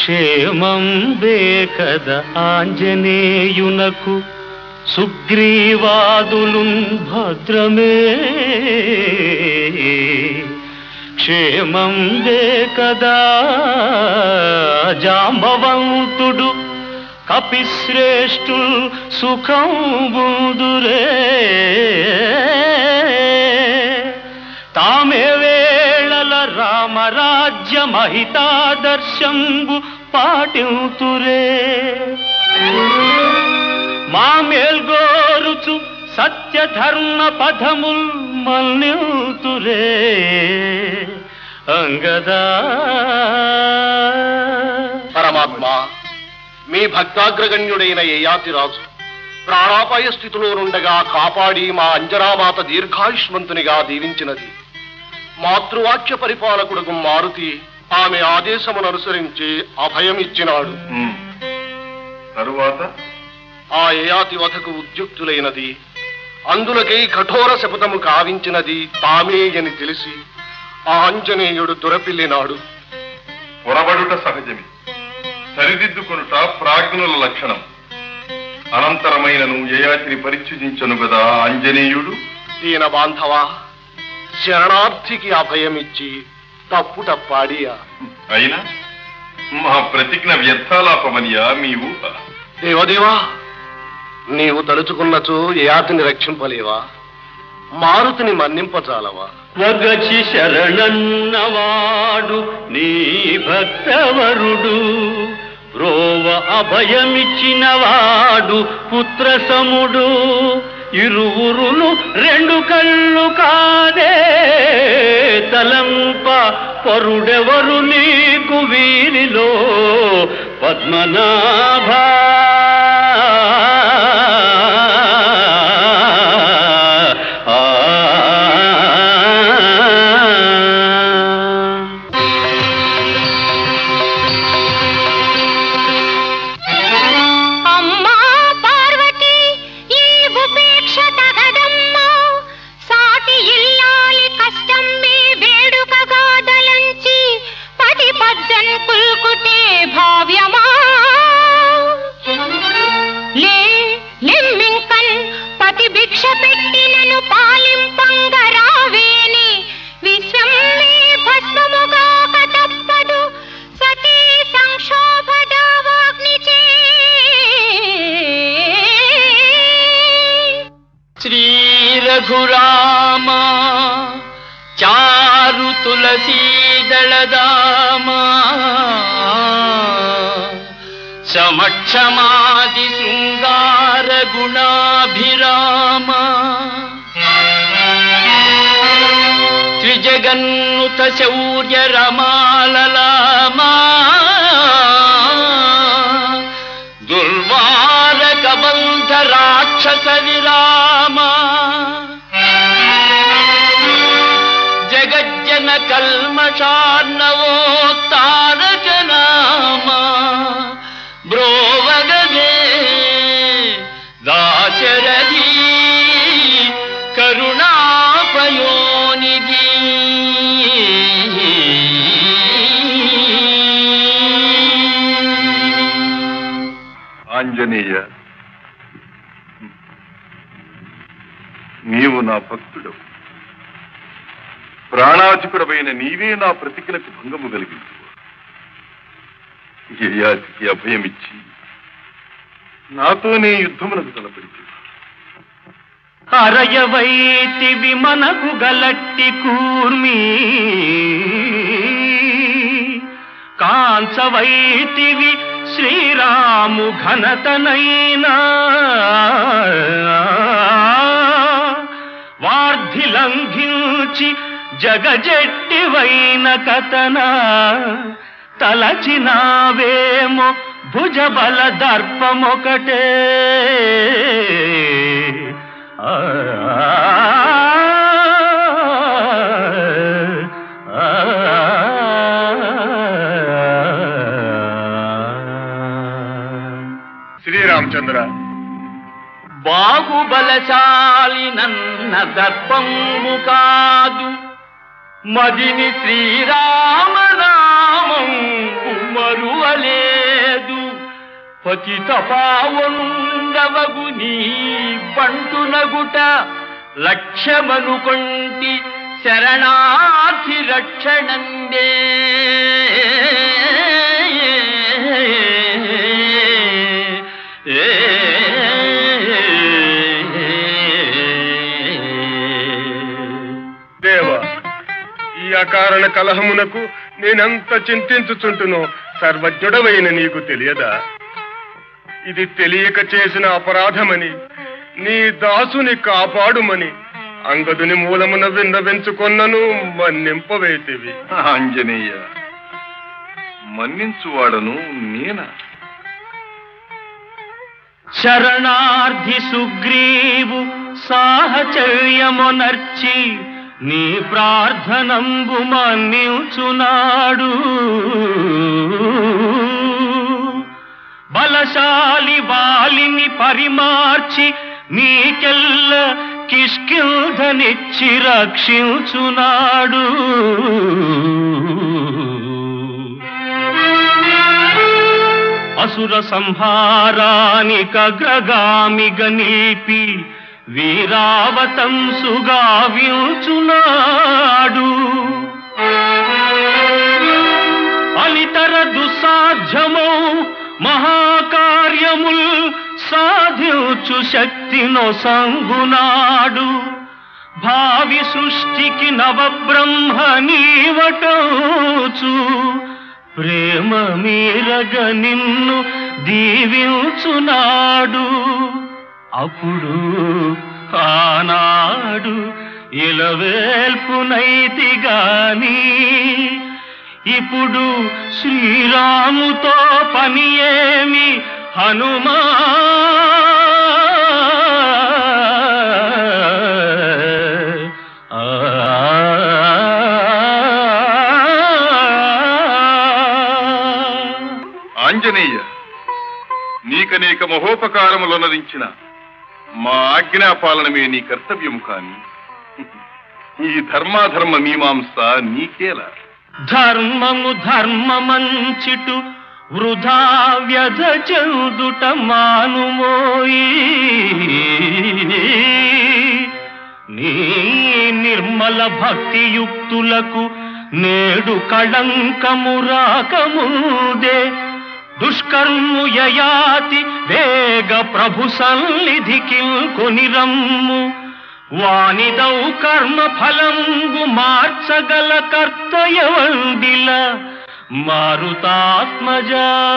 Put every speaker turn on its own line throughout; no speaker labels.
క్షేమం వేకద ఆంజనేయునకు సుగ్రీవాదులున్ భద్రమే క్షేమం వేకదా జాంబవంతుడు కపిశ్రేష్ఠు సుఖం బుదురే తామే వేళల రామరాజ్య మహితాదర్శంబు పాటింతురే మా మేల్గోరుచు సత్యధర్మ పదముల్ మల్నితురే అంగదా
పరమాత్మ మీ భక్తాగ్రగణ్యుడైన యయాతిరాజు ప్రాణాపాయ స్థితిలో నుండగా కాపాడి మా అంజనామాత దీర్ఘాయుష్మంతునిగా దీవించినది మాతృవాక్య పరిపాలకుడుగు మారుతి ఆమె ఆదేశమును అనుసరించి అభయమిచ్చినాడు
ఉమ్. తరువాత
ఆ యయాతి వధకు ఉద్యుక్తులైనది అందులకై కఠోర శపథము కావించినది తామే అని తెలిసి ఆ ఆంజనేయుడు దురపిల్లినాడు
పొరబడుట సహజమే సరిదిద్దుకొనుట ప్రాజ్ఞుల లక్షణం అనంతరమైనను యయాతిని పరిచ్ఛిదించను గదా ఆంజనేయుడు
దీన బాంధవ శరణార్థికి అభయమిచ్చి తప్పు తప్పాడియా
అయినా మా ప్రతిజ్ఞ వ్యర్థాలాపమనియా మీ ఊహ
దేవదేవా నీవు తలుచుకున్నచో యయాతిని రక్షింపలేవా మారుతిని మన్నింపచాలవా
వగచి శరణన్నవాడు నీ భక్తవరుడు రోవ అభయమిచ్చినవాడు పుత్రసముడు ఇరువురును రెండు కళ్ళు కాదే తలంప పరుడెవరు నీకు వీరిలో పద్మనాభా
అమ్మా పార్వతి ఈ ఉపేక్ష తగదమ్మా సాటి ఇల్లాలి కష్టం మీ వేడుకగా దలంచి పది పద్దన్ పుల్కుటే భావ్యమా లే లిమ్మింకన్ పతి భిక్ష పెట్టినను పాలింపంగ రావేని విశ్వం మీ భస్మముగాక తప్పదు సతీ సంక్షోభదావాగ్నిచే
శ్రీ రఘురామ చారు తులసీదళదామా సమక్షమాది శృంగార గుణాభిరామ త్రిజగన్నుత శౌర్య రమాలలామా దుర్వారక బంధ రాక్షస విరామ జగజ్జన కల్మషార్ణవో తారక నామ బ్రోవగదే దాశరథీ కరుణాపయోనిధి
ఆంజనేయ నీవు నా భక్తుడవు ప్రాణాధికుడమైన నీవే నా ప్రతిజ్ఞకు భంగము కలిగించు యయాతికి అభయమిచ్చి నాతోనే యుద్ధమునకు తలపరిచి
అరయవైతివి మనకు గలట్టి కూర్మి కాంచవైతివి శ్రీరాము ఘనతనైనా వార్ధి లంఘించి జగజెట్టివైన కథన తలచినావేమో భుజబల దర్పమొకటే ఆ
శ్రీరామచంద్ర
బాహుబలశాలి నన్న దర్పంబు కాదు మదిని శ్రీరామనామం మరువలేదు పతిత పావుండవగు నీ బంటునగుట లక్ష్యమనుకొంటి శరణార్థి రక్షణందే
దేవ ఈ అకారణ కలహమునకు నేనెంత చింతించుచుంటునో సర్వజ్ఞుడవైన నీకు తెలియదా ఇది తెలియక చేసిన అపరాధమని నీ దాసుని కాపాడుమని అంగదుని మూలమున విన్నవించుకొన్నను మన్నింపవేతివి
ఆంజనేయ మన్నించువాడను నేనా
శరణార్థి సుగ్రీవు సాహచర్యమునర్చి నీ ప్రార్థనంబు మన్నించునాడు బలశాలి వాలిని పరిమార్చి నీకెల్ల కిష్కింధనిచ్చి రక్షించునాడు అసుర సంహారానికగ్రగామిగ నిలిపి వీరావతంసుగా వించునాడు అనితర దుస్సాధ్యమౌ మహాకార్యముల్ సాధించు శక్తినో సంగునాడు భావి సృష్టికి నవబ్రహ్మ నీవటోచు ప్రేమ మీరగ నిన్ను దీవించునాడు అప్పుడు ఆనాడు ఇలవేల్పునైతి గాని ఇప్పుడు శ్రీరాముతో పని ఏమి హనుమా
ఆంజనేయ నీకనేక మహోపకారములనరించిన మా ఆజ్ఞాపాలనమే నీ కర్తవ్యము కాని ఈ ధర్మాధర్మ మీమాంస నీకేలా
ధర్మము ధర్మమంచిటు వృధా వ్యధ చెందుట మానుమోయి నీ నిర్మల భక్తియుక్తులకు నేడు కళంకము రాకముందే దుష్కర్ము యయాతి వేగ ప్రభు సన్నిధికి కొనిరమ్ము వానిదౌ కర్మ ఫలంబు మార్చగల కర్తయవండిల మారుతాత్మజ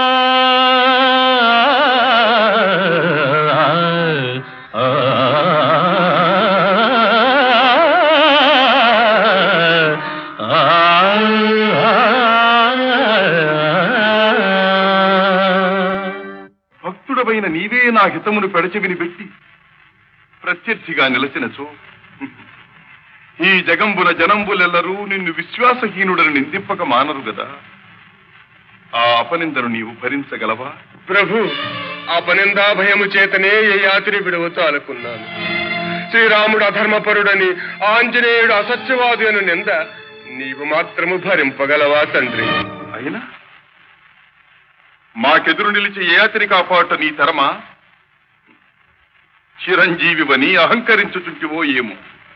భక్తుడవైన నీవే నా హితమును పెడచెవిని పెట్టి ప్రత్యర్థిగా నిలచినచో ఈ జగంబున జనంబులెల్లరూ నిన్ను విశ్వాసహీనుడని నిందింపక మానరు గదా ఆ అపనిందను నీవు భరించగలవా
ప్రభు అపనిందాభయము చేతనే ఏ యాత్రి విడవతో అనుకున్నాను శ్రీరాముడు అధర్మపరుడని ఆంజనేయుడు అసత్యవాది అని నింద నీవు మాత్రము భరింపగలవా తండ్రి
అయినా మాకెదురు నిలిచి ఏ అతని కాపాట నీ తరమా చిరంజీవివని అహంకరించుచుంటివో ఏమో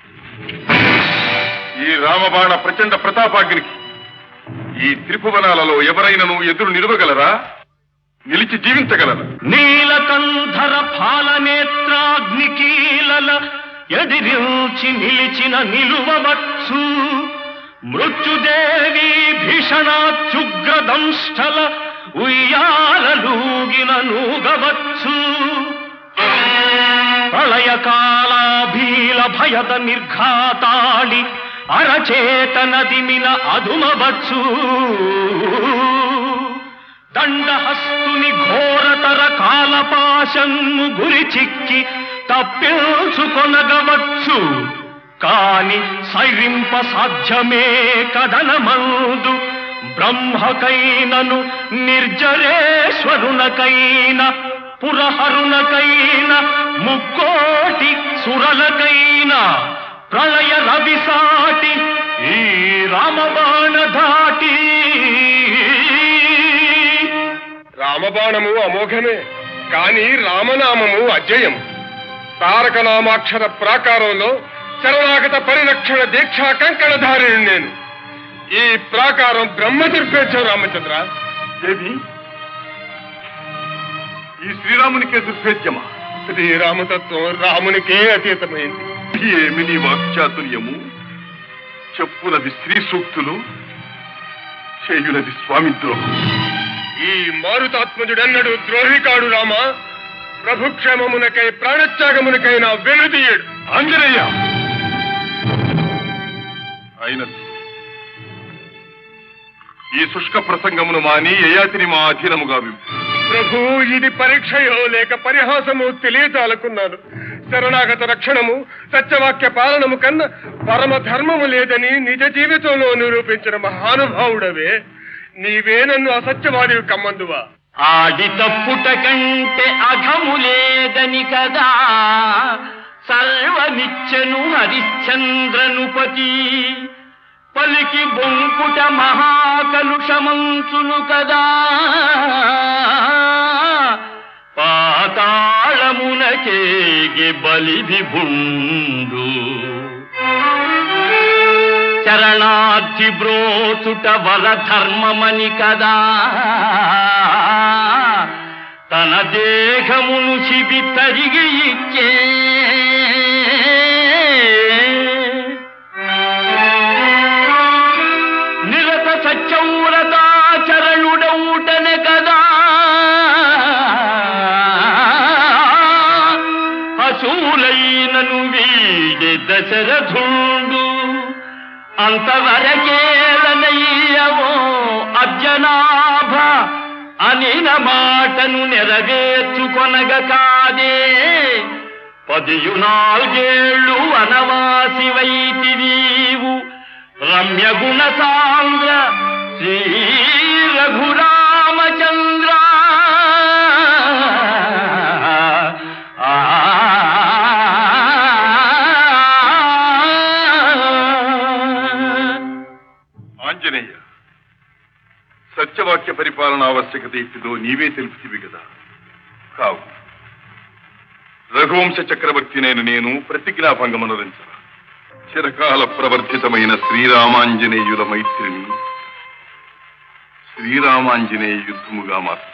ఈ రామబాణ ప్రచండ ప్రతాపాగ్నికి ఈ త్రిభువనాలలో ఎవరైనను ఎదురు నిలవగలరా నిలిచి జీవించగలరా
నీలకంధర ఫాలనేత్రాగ్నికీలల ఎదిరించి నిలిచిన నిలువవచ్చు మృత్యుదేవి భీషణాత్యుగ్రదంష్టల ఉయ్యాలలూగిన నూగవచ్చు ప్రళయకాలాభీల భయద నిర్ఘాతాళి అరచేతనదిమిన అదుమవచ్చు దండహస్తుని ఘోరతర కాలపాశము గురి చిక్కి తప్పించుకొనగవచ్చు కాని సైరింప సాధ్యమే కదనమందు బ్రహ్మకైనను నిర్జరేశ్వరునకైన పురహరునకైన ముక్కోటి సురలకైన ప్రళయ రవిసాటి ఈ రామబాణ ధాటి
రామబాణము అమోఘమే కాని రామనామము అజయం తారక నామాక్షర ప్రాకారంలో శరణాగత పరిరక్షణ దీక్షా కంకణధారిణి నేను ఈ ప్రాకారం బ్రహ్మ దుర్భేద్యం రామచంద్ర
దేవి ఈ శ్రీరామునికే దుర్భేద్యమా
శ్రీరామతత్వం రామునికే అతీతమైంది
ఏమి నీ వాక్చాతుర్యము చెప్పులది స్త్రీ సూక్తులు చేయులది స్వామి ద్రోహం
ఈ మారుతాత్మజుడన్నడు ద్రోహికాడు రామ ప్రభుక్షేమమునకై ప్రాణత్యాగమునకైనా వెనుదీయడు
ఆంజనేయ అయినది ఈ శుష్క ప్రసంగమును మాని యయాతిని మా అధీనముగా వింపు
ప్రభు ఇది పరీక్షయో లేక పరిహాసము తెలియజాలకున్నాను శరణాగత రక్షణము సత్యవాక్య పాలనము కన్నా పరమ ధర్మము లేదని నిజ జీవితంలో నిరూపించిన మహానుభావుడవే నీవే నన్ను అసత్యవాదివి కమ్మందువా
ఆడి తప్పుట కంటే అఘము లేదని కదా సర్వమిచ్చను హరిశ్చంద్రనుపతి పలికి బొంకుట మహాకలుషమంచును కదా పాతాళమునకేగి బలి విభుండు శరణార్థి బ్రోచుట వరధర్మమని కదా తన దేహమును శిబి తరిగి ఇచ్చే నిరత సత్యవ్రతాచరణుడౌటనే కదా అసూలైనను వీడి దశరథుండు అంతవరకేలనయ్యవో అర్జనాభ అనిన మాటను నెరవేర్చుకొనగ కాదే పదియు నాలుగేళ్ళు వనవాసి వైతివీవు రమ్య గుణ సాంద్ర శ్రీ రఘురామచంద్ర
ఆంజనేయ సత్యవాక్య పరిపాలన ఆవశ్యకత ఇట్టిదో నీవే తెలుపుతివి కదా కావు రఘువంశ చక్రవర్తినైన నేను ప్రతిజ్ఞాభంగమనురించ చిరకాల ప్రవర్ధితమైన శ్రీరామాంజనేయుల మైత్రిని శ్రీరామాంజనేయ యుద్ధముగా మార్చు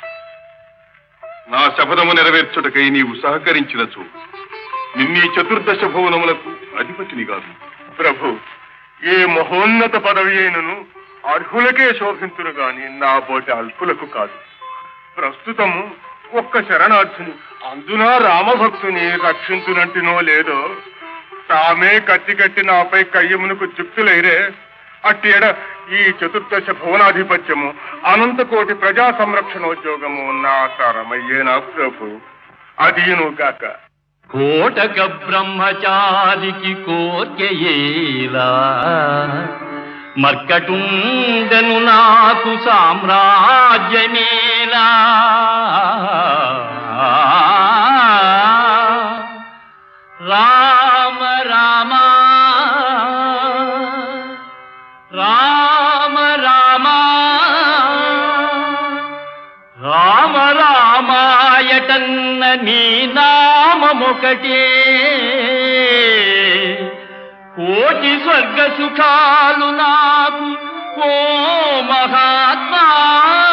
నా శపథము నెరవేర్చుటకై నీవు సహకరించినచో నిన్నీ చతుర్దశ భువనములకు అధిపతిని కాదు
ప్రభు ఏ మహోన్నత పదవి అయినను అర్హులకే శోభింతును గాని నా బోటి అల్పులకు కాదు ప్రస్తుతము ఒక్క శరణార్థుని అందునా రామభక్తుని రక్షించునంటినో లేదో తామే కత్తి కట్టి నాపై కయ్యమునకు చుక్తులైరే అట్టి ఎడ ఈ చతుర్దశ భువనాధిపత్యము అనంతకోటి ప్రజా సంరక్షణోద్యోగము నా తరమయ్యేనా ప్రభు అదీను గాక
కోటక బ్రహ్మచారికి కోర్కెయేలా మర్కటుండను నాకు సామ్రాజ్యమేలా రామ రామ రామ రామ రామ రామాయటన్న నీ నామమొకటే కోటి స్వర్గ సుఖాలు నాకు ఓ మహాత్మా